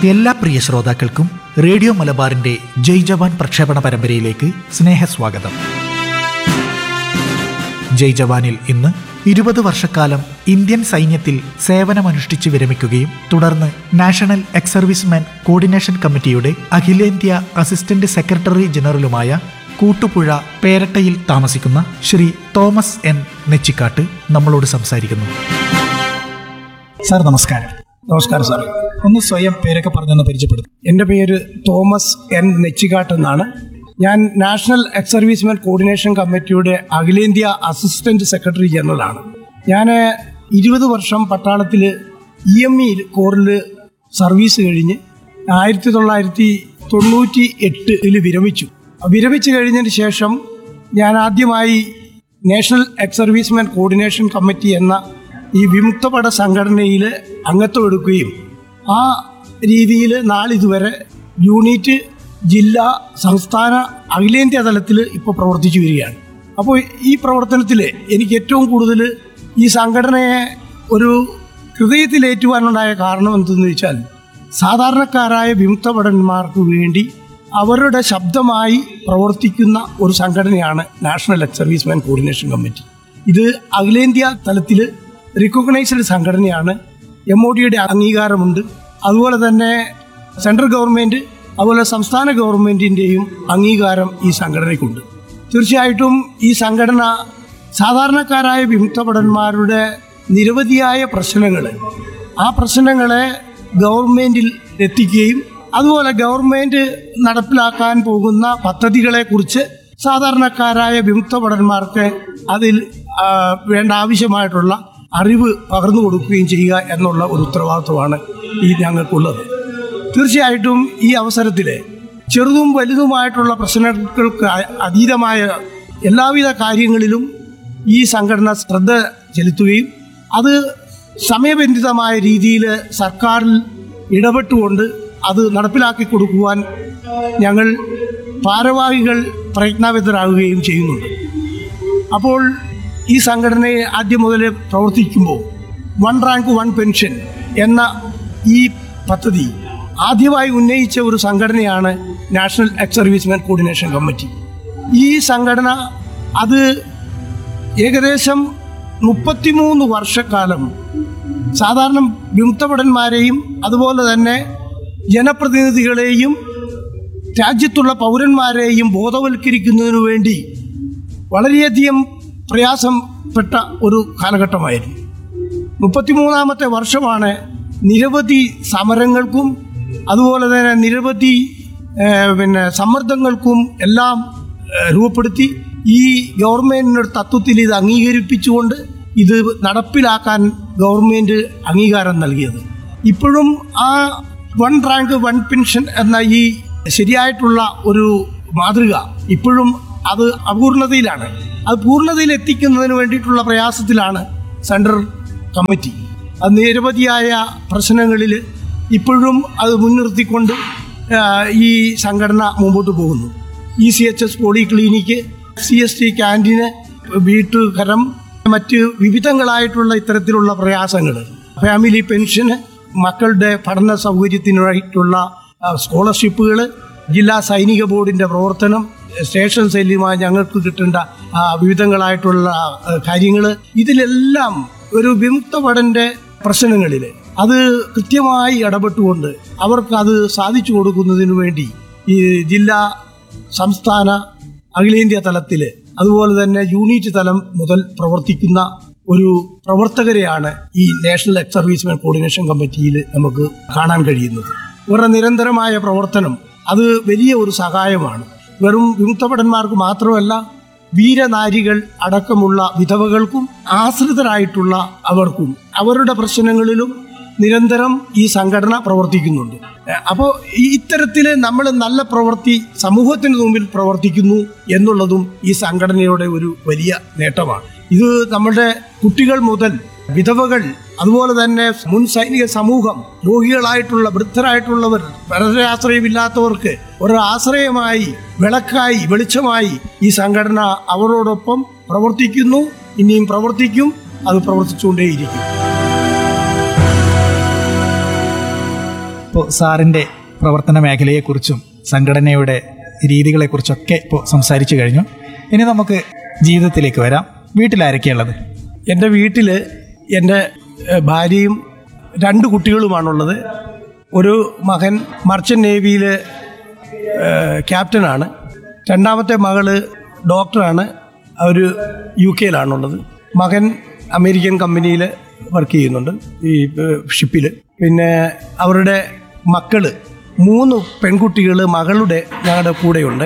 എല്ലാ പ്രിയ ശ്രോതാക്കൾക്കും റേഡിയോ മലബാറിന്റെ ജയ് ജവാൻ പ്രക്ഷേപണ പരമ്പരയിലേക്ക് സ്നേഹസ്വാഗതം ജയ് ജവാനിൽ ഇന്ന് ഇരുപത് വർഷക്കാലം ഇന്ത്യൻ സൈന്യത്തിൽ സേവനമനുഷ്ഠിച്ച് വിരമിക്കുകയും തുടർന്ന് നാഷണൽ എക്സ് സർവീസ്മാൻ കോർഡിനേഷൻ കമ്മിറ്റിയുടെ അഖിലേന്ത്യാ അസിസ്റ്റന്റ് സെക്രട്ടറി ജനറലുമായ കൂട്ടുപുഴ പേരട്ടയിൽ താമസിക്കുന്ന ശ്രീ തോമസ് എൻ നെച്ചിക്കാട്ട് നമ്മളോട് സംസാരിക്കുന്നു സാർ നമസ്കാരം നമസ്കാരം സാറേ ഒന്ന് സ്വയം പേരൊക്കെ പറഞ്ഞൊന്ന് പരിചയപ്പെടുത്തും എൻ്റെ പേര് തോമസ് എൻ നെച്ചിക്കാട്ട് എന്നാണ് ഞാൻ നാഷണൽ എക്സ് സർവീസ്മെൻ കോർഡിനേഷൻ കമ്മിറ്റിയുടെ അഖിലേന്ത്യാ അസിസ്റ്റന്റ് സെക്രട്ടറി ജനറലാണ് ഞാൻ ഇരുപത് വർഷം പട്ടാളത്തിൽ ഇ എം ഇ കോറിൽ സർവീസ് കഴിഞ്ഞ് ആയിരത്തി തൊള്ളായിരത്തി തൊണ്ണൂറ്റി എട്ടിൽ വിരമിച്ചു വിരമിച്ചു കഴിഞ്ഞതിന് ശേഷം ഞാൻ ആദ്യമായി national ex servicemen coordination committee എന്ന ഈ വിമുക്തപട സംഘടനയിൽ അംഗത്വം എടുക്കുകയും ആ രീതിയിൽ നാളിതുവരെ യൂണിറ്റ് ജില്ലാ സംസ്ഥാന അഖിലേന്ത്യാ തലത്തിൽ ഇപ്പോൾ പ്രവർത്തിച്ചു വരികയാണ് അപ്പോൾ ഈ പ്രവർത്തനത്തിൽ എനിക്ക് ഏറ്റവും കൂടുതൽ ഈ സംഘടനയെ ഒരു ഹൃദയത്തിലേറ്റുവാനുണ്ടായ കാരണം എന്തെന്ന് വെച്ചാൽ സാധാരണക്കാരായ വിമുക്തഭടന്മാർക്ക് വേണ്ടി അവരുടെ ശബ്ദമായി പ്രവർത്തിക്കുന്ന ഒരു സംഘടനയാണ് national ex serviceman coordination committee ഇത് അഖിലേന്ത്യാ തലത്തിൽ റിക്കഗ്നൈസ്ഡ് സംഘടനയാണ് എം ഒ ഡിയുടെ അംഗീകാരമുണ്ട് അതുപോലെ തന്നെ സെൻട്രൽ ഗവൺമെൻറ് അതുപോലെ സംസ്ഥാന ഗവൺമെൻറ്റിൻ്റെയും അംഗീകാരം ഈ സംഘടനയ്ക്കുണ്ട് തീർച്ചയായിട്ടും ഈ സംഘടന സാധാരണക്കാരായ വിമുക്തഭടന്മാരുടെ നിരവധിയായ പ്രശ്നങ്ങൾ ആ പ്രശ്നങ്ങളെ ഗവൺമെൻറ്റിൽ എത്തിക്കുകയും അതുപോലെ ഗവൺമെൻറ് നടപ്പിലാക്കാൻ പോകുന്ന പദ്ധതികളെക്കുറിച്ച് സാധാരണക്കാരായ വിമുക്തഭടന്മാർക്ക് അതിൽ ആ, വേണ്ട ആവശ്യമായിട്ടുള്ള അറിവ് പകർന്നു കൊടുക്കുകയും ചെയ്യുക എന്നുള്ള ഒരു ഉത്തരവാദിത്വമാണ് ഈ ഞങ്ങൾക്കുള്ളത് തീർച്ചയായിട്ടും ഈ അവസരത്തിൽ ചെറുതും വലുതുമായിട്ടുള്ള പ്രശ്നങ്ങൾക്ക് അ- അതീതമായ എല്ലാവിധ കാര്യങ്ങളിലും ഈ സംഘടന ശ്രദ്ധ ചെലുത്തുകയും അത് സമയബന്ധിതമായ രീതിയിൽ സർക്കാരിൽ ഇടപെട്ടുകൊണ്ട് അത് നടപ്പിലാക്കി കൊടുക്കുവാൻ ഞങ്ങൾ ഭാരവാഹികൾ പ്രയത്നവിധരാകുകയും ചെയ്യുന്നുണ്ട് അപ്പോൾ ഈ സംഘടനയെ ആദ്യം മുതൽ പ്രവർത്തിക്കുമ്പോൾ വൺ റാങ്ക് വൺ പെൻഷൻ എന്ന ഈ പദ്ധതി ആദ്യമായി ഉന്നയിച്ച ഒരു സംഘടനയാണ് national ex serviceman coordination committee ഈ സംഘടന അത് ഏകദേശം മുപ്പത്തിമൂന്ന് വർഷക്കാലം സാധാരണ വിമുക്തഭടന്മാരെയും അതുപോലെ തന്നെ ജനപ്രതിനിധികളെയും രാജ്യത്തുള്ള പൗരന്മാരെയും ബോധവൽക്കരിക്കുന്നതിനു വേണ്ടി വളരെയധികം പ്രയാസപ്പെട്ട ഒരു കാലഘട്ടമായിരുന്നു മുപ്പത്തിമൂന്നാമത്തെ വർഷമാണ് നിരവധി സമരങ്ങൾക്കും അതുപോലെ തന്നെ നിരവധി ഏഹ്, പിന്നെ സമ്മർദ്ദങ്ങൾക്കും എല്ലാം ഏഹ്, രൂപപ്പെടുത്തി ഈ ഗവൺമെന്റിന്റെ തത്വത്തിൽ ഇത് അംഗീകരിപ്പിച്ചുകൊണ്ട് ഇത് നടപ്പിലാക്കാൻ ഗവൺമെന്റ് അംഗീകാരം നൽകിയത് ഇപ്പോഴും ആ വൺ റാങ്ക് വൺ പെൻഷൻ എന്ന ഈ ശരിയായിട്ടുള്ള ഒരു മാതൃക ഇപ്പോഴും അത് അപൂർണതയിലാണ് അത് പൂർണ്ണതയിൽ എത്തിക്കുന്നതിന് വേണ്ടിയിട്ടുള്ള പ്രയാസത്തിലാണ് സെൻട്രൽ കമ്മിറ്റി അത് നിരവധിയായ പ്രശ്നങ്ങളിൽ ഇപ്പോഴും അത് മുൻനിർത്തിക്കൊണ്ട് ആ, ഈ സംഘടന മുമ്പോട്ട് പോകുന്നു E C H S polyclinic C S T ക്യാൻറ്റീന് വീട്ടുകരം മറ്റ് വിവിധങ്ങളായിട്ടുള്ള ഇത്തരത്തിലുള്ള പ്രയാസങ്ങൾ ഫാമിലി പെൻഷന് മക്കളുടെ പഠന സൗകര്യത്തിനായിട്ടുള്ള സ്കോളർഷിപ്പുകൾ ജില്ലാ സൈനിക ബോർഡിൻ്റെ പ്രവർത്തനം സ്റ്റേഷൻ സെല്ലുമായി ഞങ്ങൾക്ക് കിട്ടേണ്ട ആ, വിവിധങ്ങളായിട്ടുള്ള കാര്യങ്ങൾ ഇതിലെല്ലാം ഒരു വിമുക്ത ഭടന്റെ പ്രശ്നങ്ങളിൽ അത് കൃത്യമായി ഇടപെട്ടുകൊണ്ട് അവർക്ക് അത് സാധിച്ചു കൊടുക്കുന്നതിന് വേണ്ടി ഈ ജില്ലാ സംസ്ഥാന അഖിലേന്ത്യാ തലത്തിൽ അതുപോലെ തന്നെ യൂണിറ്റ് തലം മുതൽ പ്രവർത്തിക്കുന്ന ഒരു പ്രവർത്തകരെയാണ് ഈ നാഷണൽ എക്സ് സർവീസ്മെൻ കോർഡിനേഷൻ കമ്മിറ്റിയിൽ നമുക്ക് കാണാൻ കഴിയുന്നത് ഇവരുടെ നിരന്തരമായ പ്രവർത്തനം അത് വലിയ ഒരു സഹായമാണ് വെറും വിമുക്തഭടന്മാർക്ക് മാത്രമല്ല വീരനാരികൾ അടക്കമുള്ള വിധവകൾക്കും ആശ്രിതരായിട്ടുള്ള അവർക്കും അവരുടെ പ്രശ്നങ്ങളിലും നിരന്തരം ഈ സംഘടന പ്രവർത്തിക്കുന്നുണ്ട് അപ്പോൾ ഇത്തരത്തിൽ നമ്മൾ നല്ല പ്രവൃത്തി സമൂഹത്തിന് മുമ്പിൽ പ്രവർത്തിക്കുന്നു എന്നുള്ളതും ഈ സംഘടനയുടെ ഒരു വലിയ നേട്ടമാണ് ഇത് നമ്മുടെ കുട്ടികൾ മുതൽ വിധവകൾ അതുപോലെ തന്നെ മുൻ സൈനിക സമൂഹം രോഗികളായിട്ടുള്ള വൃദ്ധരായിട്ടുള്ളവർ വളരെ ആശ്രയമില്ലാത്തവർക്ക് ഒരു ആശ്രയമായി വിളക്കായി വെളിച്ചമായി ഈ സംഘടന അവരോടൊപ്പം പ്രവർത്തിക്കുന്നു ഇനിയും പ്രവർത്തിക്കും അത് പ്രവർത്തിച്ചുകൊണ്ടേയിരിക്കും ഇപ്പോൾ സാറിൻ്റെ പ്രവർത്തന മേഖലയെക്കുറിച്ചും സംഘടനയുടെ രീതികളെക്കുറിച്ചൊക്കെ ഇപ്പോൾ സംസാരിച്ചു കഴിഞ്ഞു ഇനി നമുക്ക് ജീവിതത്തിലേക്ക് വരാം വീട്ടിലാരൊക്കെയുള്ളത് എൻ്റെ വീട്ടിൽ എൻ്റെ ഏഹ്, ഭാര്യയും രണ്ട് കുട്ടികളുമാണുള്ളത് ഒരു മകൻ മർച്ചൻ്റ് നേവിയിൽ ക്യാപ്റ്റനാണ് രണ്ടാമത്തെ മകള് ഡോക്ടറാണ് അവർ യു കെയിലാണുള്ളത് മകൻ അമേരിക്കൻ കമ്പനിയിൽ വർക്ക് ചെയ്യുന്നുണ്ട് ഈ ഷിപ്പിൽ പിന്നെ അവരുടെ മക്കള് മൂന്ന് പെൺകുട്ടികൾ മകളുടെ ഞങ്ങളുടെ കൂടെയുണ്ട്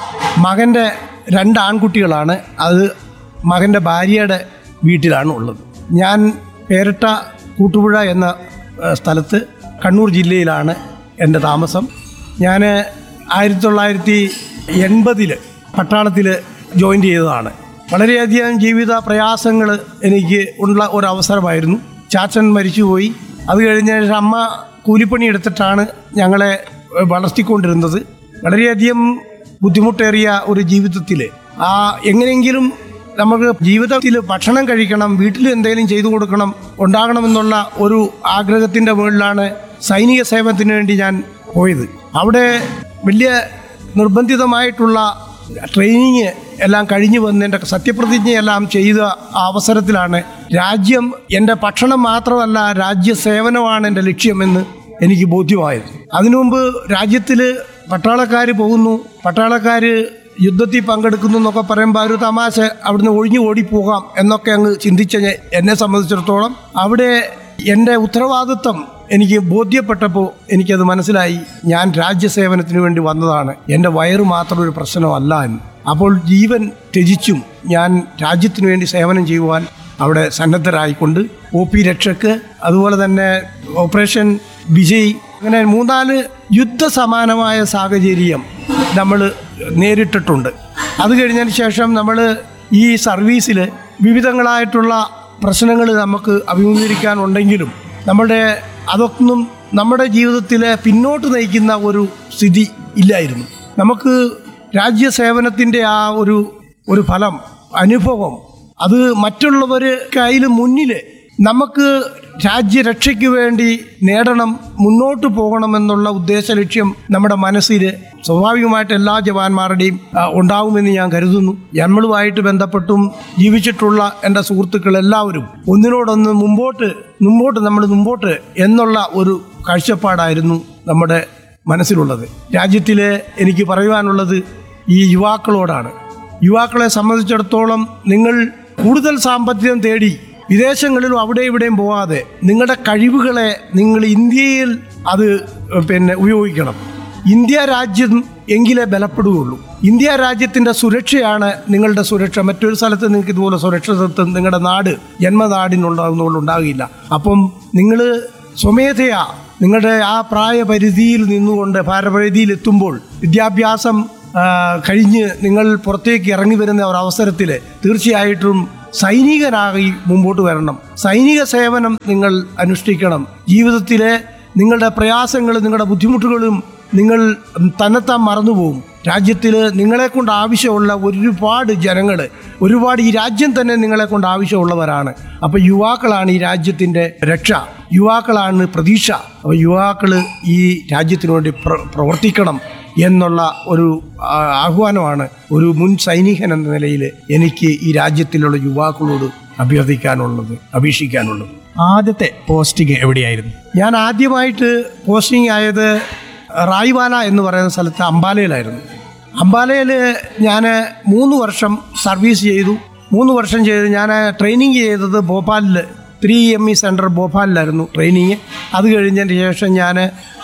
മകൻ്റെ രണ്ട് ആൺകുട്ടികളാണ് അത് മകൻ്റെ ഭാര്യയുടെ വീട്ടിലാണ് ഉള്ളത് ഞാൻ പേരട്ട കൂട്ടുപുഴ എന്ന ഏഹ്, സ്ഥലത്ത് കണ്ണൂർ ജില്ലയിലാണ് എൻ്റെ താമസം ഞാൻ ആയിരത്തി തൊള്ളായിരത്തി എൺപതിൽ പട്ടാളത്തിൽ ജോയിൻ ചെയ്തതാണ് വളരെയധികം ജീവിത പ്രയാസങ്ങൾ എനിക്ക് ഉള്ള ഒരു അവസരമായിരുന്നു ചാച്ചൻ മരിച്ചുപോയി അത് കഴിഞ്ഞ ശേഷം അമ്മ കൂലിപ്പണി എടുത്തിട്ടാണ് ഞങ്ങളെ ഏഹ്, വളർത്തിക്കൊണ്ടിരുന്നത് വളരെയധികം ബുദ്ധിമുട്ടേറിയ ഒരു ജീവിതത്തിൽ ആ എങ്ങനെയെങ്കിലും നമുക്ക് ജീവിതത്തിൽ ഭക്ഷണം കഴിക്കണം വീട്ടിൽ എന്തെങ്കിലും ചെയ്തു കൊടുക്കണം ഉണ്ടാകണമെന്നുള്ള ഒരു ആഗ്രഹത്തിൻ്റെ മുകളിലാണ് സൈനിക സേവനത്തിന് വേണ്ടി ഞാൻ പോയത് അവിടെ വലിയ നിർബന്ധിതമായിട്ടുള്ള ട്രെയിനിങ് എല്ലാം കഴിഞ്ഞു വന്ന് എൻ്റെ സത്യപ്രതിജ്ഞയെല്ലാം ചെയ്ത ആ അവസരത്തിലാണ് രാജ്യം എൻ്റെ ഭക്ഷണം മാത്രമല്ല രാജ്യസേവനമാണ് എൻ്റെ ലക്ഷ്യമെന്ന് എനിക്ക് ബോധ്യമായത് അതിനു മുമ്പ് രാജ്യത്തിൽ പട്ടാളക്കാർ പോകുന്നു പട്ടാളക്കാർ യുദ്ധത്തിൽ പങ്കെടുക്കുന്നു എന്നൊക്കെ പറയുമ്പോൾ ഒരു തമാശ അവിടുന്ന് ഒഴിഞ്ഞു ഓടിപ്പോകാം എന്നൊക്കെ അങ്ങ് ചിന്തിച്ച ഞ- എന്നെ സംബന്ധിച്ചിടത്തോളം അവിടെ എൻ്റെ ഉത്തരവാദിത്വം എനിക്ക് ബോധ്യപ്പെട്ടപ്പോൾ എനിക്കത് മനസ്സിലായി ഞാൻ രാജ്യസേവനത്തിന് വേണ്ടി വന്നതാണ് എൻ്റെ വയറ് മാത്രം ഒരു പ്രശ്നമല്ല എന്ന് അപ്പോൾ ജീവൻ ത്യജിച്ചും ഞാൻ രാജ്യത്തിന് വേണ്ടി സേവനം ചെയ്യുവാൻ അവിടെ സന്നദ്ധരായിക്കൊണ്ട് ഒ പി രക്ഷക്ക് അതുപോലെ തന്നെ ഓപ്പറേഷൻ വിജയ് അങ്ങനെ മൂന്നാല് യുദ്ധസമാനമായ സാഹചര്യം നമ്മൾ നേരിട്ടിട്ടുണ്ട് അത് കഴിഞ്ഞതിന് ശേഷം നമ്മൾ ഈ സർവീസിൽ വിവിധങ്ങളായിട്ടുള്ള പ്രശ്നങ്ങൾ നമുക്ക് അഭിമുഖീകരിക്കാനുണ്ടെങ്കിലും നമ്മുടെ അതൊന്നും നമ്മുടെ ജീവിതത്തിൽ പിന്നോട്ട് നയിക്കുന്ന ഒരു സ്ഥിതി ഇല്ലായിരുന്നു നമുക്ക് രാജ്യസേവനത്തിൻ്റെ ആ ഒരു ഒരു ഫലം അനുഭവം അത് മറ്റുള്ളവർ കയ്യിൽ മുന്നിൽ നമുക്ക് രാജ്യരക്ഷയ്ക്ക് വേണ്ടി നേടണം മുന്നോട്ട് പോകണമെന്നുള്ള ഉദ്ദേശ ലക്ഷ്യം നമ്മുടെ മനസ്സിൽ സ്വാഭാവികമായിട്ട് എല്ലാ ജവാന്മാരുടെയും ആ, ഉണ്ടാകുമെന്ന് ഞാൻ കരുതുന്നു നമ്മളുമായിട്ട് ബന്ധപ്പെട്ടും ജീവിച്ചിട്ടുള്ള എൻ്റെ സുഹൃത്തുക്കൾ എല്ലാവരും ഒന്നിനോടൊന്ന് മുമ്പോട്ട് മുമ്പോട്ട് നമ്മൾ മുമ്പോട്ട് എന്നുള്ള ഒരു കാഴ്ചപ്പാടായിരുന്നു നമ്മുടെ മനസ്സിലുള്ളത് രാജ്യത്തിൽ എനിക്ക് പറയുവാനുള്ളത് ഈ യുവാക്കളോടാണ് യുവാക്കളെ സംബന്ധിച്ചിടത്തോളം നിങ്ങൾ കൂടുതൽ സാമ്പത്തികം തേടി വിദേശങ്ങളിലും അവിടെ ഇവിടെയും പോവാതെ നിങ്ങളുടെ കഴിവുകളെ നിങ്ങൾ ഇന്ത്യയിൽ അത് പിന്നെ ഉപയോഗിക്കണം ഇന്ത്യ രാജ്യം എങ്കിലേ ബലപ്പെടുകയുള്ളൂ ഇന്ത്യ രാജ്യത്തിൻ്റെ സുരക്ഷയാണ് നിങ്ങളുടെ സുരക്ഷ മറ്റൊരു സ്ഥലത്ത് നിങ്ങൾക്ക് ഇതുപോലെ സുരക്ഷിതത്വം നിങ്ങളുടെ നാട് ജന്മനാടിനുണ്ടാകുന്നതുകൊണ്ട് ഉണ്ടാകില്ല അപ്പം നിങ്ങൾ സ്വമേധയാ നിങ്ങളുടെ ആ പ്രായപരിധിയിൽ നിന്നുകൊണ്ട് ഭാരപരിധിയിൽ എത്തുമ്പോൾ വിദ്യാഭ്യാസം ആ, കഴിഞ്ഞ് നിങ്ങൾ പുറത്തേക്ക് ഇറങ്ങി വരുന്ന ഒരു അവസരത്തിൽ തീർച്ചയായിട്ടും സൈനികനായി മുമ്പോട്ട് വരണം സൈനിക സേവനം നിങ്ങൾ അനുഷ്ഠിക്കണം ജീവിതത്തിലെ നിങ്ങളുടെ പ്രയാസങ്ങൾ നിങ്ങളുടെ ബുദ്ധിമുട്ടുകളും നിങ്ങൾ തന്നെത്താൻ മറന്നുപോകും രാജ്യത്തിൽ നിങ്ങളെ കൊണ്ട് ആവശ്യമുള്ള ഒരുപാട് ജനങ്ങൾ ഒരുപാട് ഈ രാജ്യം തന്നെ നിങ്ങളെ കൊണ്ട് ആവശ്യമുള്ളവരാണ് അപ്പോൾ യുവാക്കളാണ് ഈ രാജ്യത്തിൻ്റെ രക്ഷ യുവാക്കളാണ് പ്രതീക്ഷ അപ്പോൾ യുവാക്കൾ ഈ രാജ്യത്തിനു വേണ്ടി പ്ര പ്രവർത്തിക്കണം എന്നുള്ള ഒരു ആ, ആഹ്വാനമാണ് ഒരു മുൻ സൈനികൻ എന്ന നിലയിൽ എനിക്ക് ഈ രാജ്യത്തിലുള്ള യുവാക്കളോട് അഭ്യർത്ഥിക്കാനുള്ളത് അപേക്ഷിക്കാനുള്ളത് ആദ്യത്തെ പോസ്റ്റിംഗ് എവിടെയായിരുന്നു ഞാൻ ആദ്യമായിട്ട് പോസ്റ്റിംഗ് ആയത് റായ്വാല എന്ന് പറയുന്ന സ്ഥലത്ത് അംബാലയിലായിരുന്നു അംബാലയിൽ ഞാൻ മൂന്ന് വർഷം സർവീസ് ചെയ്തു മൂന്ന് വർഷം ചെയ്ത് ഞാൻ ട്രെയിനിങ് ചെയ്തത് ഭോപ്പാലിൽ ത്രീ എം ഇ സെൻറ്റർ ഭോപ്പാലിലായിരുന്നു ട്രെയിനിങ് അത് കഴിഞ്ഞതിന് ശേഷം ഞാൻ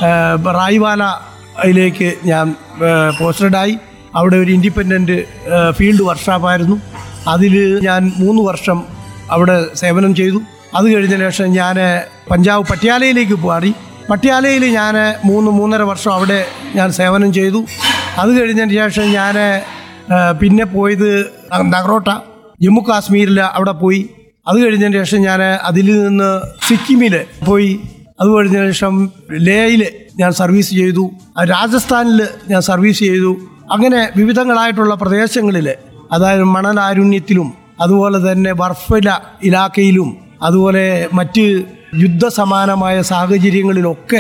റായ്വാലയിലേക്ക് ഞാൻ പോസ്റ്റഡായി അവിടെ ഒരു ഇൻഡിപെൻഡൻറ്റ് ഫീൽഡ് വർക്ക്ഷോപ്പായിരുന്നു അതിൽ ഞാൻ മൂന്ന് വർഷം അവിടെ സേവനം ചെയ്തു അത് കഴിഞ്ഞ ശേഷം ഞാൻ പഞ്ചാബ് പട്യാലയിലേക്ക് മാറി പട്യാലയിൽ ഞാൻ മൂന്ന് മൂന്നര വർഷം അവിടെ ഞാൻ സേവനം ചെയ്തു അത് കഴിഞ്ഞതിന് ശേഷം ഞാൻ പിന്നെ പോയത് നഗറോട്ട ജമ്മു കാശ്മീരിൽ അവിടെ പോയി അത് കഴിഞ്ഞതിന് ശേഷം ഞാൻ അതിൽ നിന്ന് സിക്കിമിൽ പോയി അത് കഴിഞ്ഞതിന് ശേഷം ലേയിൽ ഞാൻ സർവീസ് ചെയ്തു ആ രാജസ്ഥാനിൽ ഞാൻ സർവീസ് ചെയ്തു അങ്ങനെ വിവിധങ്ങളായിട്ടുള്ള പ്രദേശങ്ങളിൽ അതായത് മണലാരുണ്യത്തിലും അതുപോലെ തന്നെ ബർഫില ഇലാക്കയിലും അതുപോലെ മറ്റ് യുദ്ധസമാനമായ സാഹചര്യങ്ങളിലൊക്കെ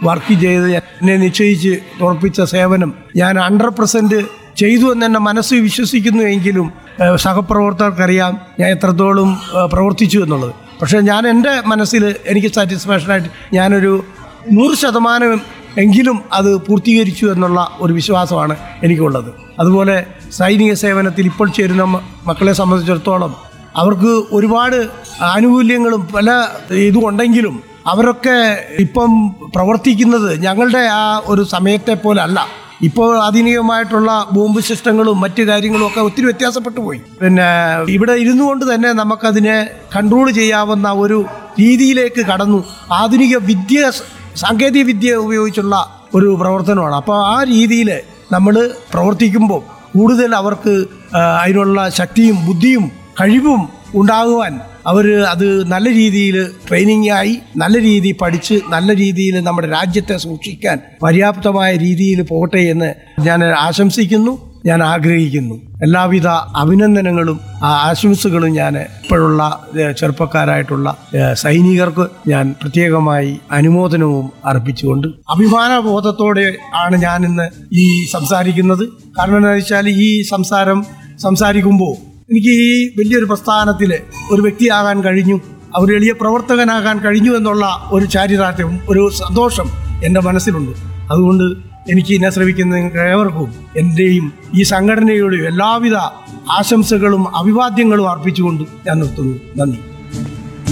വർക്ക് ചെയ്ത് എന്നെ നിശ്ചയിച്ച് ഉറപ്പിച്ച സേവനം ഞാൻ ഹൺഡ്രഡ് പെർസെൻറ്റ് ചെയ്തു എന്ന് എന്നെ മനസ്സ് വിശ്വസിക്കുന്നു എങ്കിലും ഏഹ്, സഹപ്രവർത്തകർക്കറിയാം ഞാൻ എത്രത്തോളം ഏഹ്, പ്രവർത്തിച്ചു എന്നുള്ളത് പക്ഷേ ഞാൻ എൻ്റെ മനസ്സിൽ എനിക്ക് സാറ്റിസ്ഫാക്ഷനായിട്ട് ഞാനൊരു നൂറ് ശതമാനം എങ്കിലും അത് പൂർത്തീകരിച്ചു എന്നുള്ള ഒരു വിശ്വാസമാണ് എനിക്കുള്ളത് അതുപോലെ സൈനിക സേവനത്തിൽ ഇപ്പോൾ ചേരുന്ന മ- മക്കളെ സംബന്ധിച്ചിടത്തോളം അവർക്ക് ഒരുപാട് ആനുകൂല്യങ്ങളും പല ഇതുമുണ്ടെങ്കിലും അവരൊക്കെ ഇപ്പം പ്രവർത്തിക്കുന്നത് ഞങ്ങളുടെ ആ ഒരു സമയത്തെ പോലെ അല്ല ഇപ്പോൾ ആധുനികമായിട്ടുള്ള ബോംബ് സിസ്റ്റങ്ങളും മറ്റു കാര്യങ്ങളും ഒക്കെ ഒത്തിരി വ്യത്യാസപ്പെട്ടു പോയി പിന്നെ ഇവിടെ ഇരുന്നു കൊണ്ട് തന്നെ നമുക്കതിനെ കൺട്രോൾ ചെയ്യാവുന്ന ഒരു രീതിയിലേക്ക് കടന്നു ആധുനിക വിദ്യ സാങ്കേതിക വിദ്യ ഉപയോഗിച്ചുള്ള ഒരു പ്രവർത്തനമാണ് അപ്പോൾ ആ രീതിയിൽ നമ്മൾ പ്രവർത്തിക്കുമ്പോൾ കൂടുതൽ അവർക്ക് ആ, അതിനുള്ള ശക്തിയും ബുദ്ധിയും കഴിവും ഉണ്ടാകുവാൻ അവർ അത് നല്ല രീതിയിൽ ട്രെയിനിങ് ആയി നല്ല രീതിയിൽ പഠിച്ച് നല്ല രീതിയിൽ നമ്മുടെ രാജ്യത്തെ സൂക്ഷിക്കാൻ പര്യാപ്തമായ രീതിയിൽ പോകട്ടെ എന്ന് ഞാൻ ആശംസിക്കുന്നു ഞാൻ ആഗ്രഹിക്കുന്നു എല്ലാവിധ അഭിനന്ദനങ്ങളും ആ ആശംസകളും ഞാൻ ഇപ്പോഴുള്ള ഏ, ചെറുപ്പക്കാരായിട്ടുള്ള ഏ, സൈനികർക്ക് ഞാൻ പ്രത്യേകമായി അനുമോദനവും അർപ്പിച്ചുകൊണ്ട് അഭിമാന ബോധത്തോടെ ആണ് ഞാൻ ഇന്ന് ഈ സംസാരിക്കുന്നത് കാരണം എന്താ വെച്ചാൽ ഈ സംസാരം സംസാരിക്കുമ്പോൾ എനിക്ക് ഈ വലിയൊരു പ്രസ്ഥാനത്തിൽ ഒരു വ്യക്തിയാകാൻ കഴിഞ്ഞു ഒരു എളിയ പ്രവർത്തകനാകാൻ കഴിഞ്ഞു എന്നുള്ള ഒരു ചാരിതാർത്ഥ്യം ഒരു സന്തോഷം എൻ്റെ മനസ്സിലുണ്ട് അതുകൊണ്ട് എനിക്ക് എന്നെ ശ്രമിക്കുന്ന നിങ്ങൾക്ക് ഏവർക്കും എൻ്റെയും ഈ സംഘടനയുടെയും എല്ലാവിധ ആശംസകളും അഭിവാദ്യങ്ങളും അർപ്പിച്ചുകൊണ്ട് ഞാൻ നിർത്തുന്നു നന്ദി